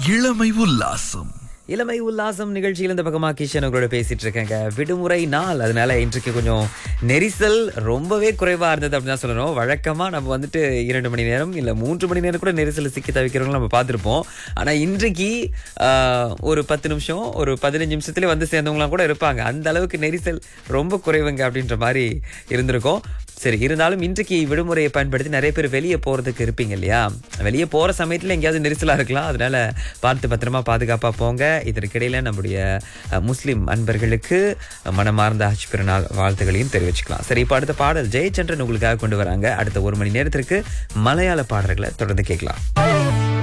இளமை உல்லாசம் இளமை உல்லாசம் நிகழ்ச்சியில் இந்த பக்கமா கிஷன் உங்களோட பேசிட்டு இருக்கேங்க விடுமுறை நாள் அதனால இன்றைக்கு கொஞ்சம் நெரிசல் ரொம்பவே குறைவா இருந்தது அப்படின்னு தான் சொல்லணும் வழக்கமா நம்ம வந்துட்டு இரண்டு மணி நேரம் இல்ல மூன்று மணி நேரம் கூட நெரிசல் சிக்கி தவிக்கிறவங்க நம்ம பார்த்திருப்போம் ஆனா இன்றைக்கு ஆஹ், ஒரு பத்து நிமிஷம் ஒரு பதினஞ்சு நிமிஷத்துல வந்து சேர்ந்தவங்களாம் கூட இருப்பாங்க அந்த அளவுக்கு நெரிசல் ரொம்ப குறைவுங்க அப்படின்ற மாதிரி இருந்திருக்கும் சரி இருந்தாலும் இன்றைக்கு விடுமுறையை பயன்படுத்தி நிறைய பேர் வெளியே போறதுக்கு இருப்பீங்க இல்லையா வெளியே போற சமயத்துல எங்கேயாவது நெரிசலா இருக்கலாம் அதனால பார்த்து பத்திரமா பாதுகாப்பா போங்க இதற்கிடையில நம்முடைய அஹ், முஸ்லிம் அன்பர்களுக்கு மனமார்ந்த ஹஜ் பெருநாள் வாழ்த்துக்களையும் தெரிவிச்சுக்கலாம் சரி இப்போ அடுத்த பாடல் ஜெயச்சந்திரன் உங்களுக்காக கொண்டு வராங்க அடுத்த ஒரு மணி நேரத்திற்கு மலையாள பாடல்களை தொடர்ந்து கேட்கலாம்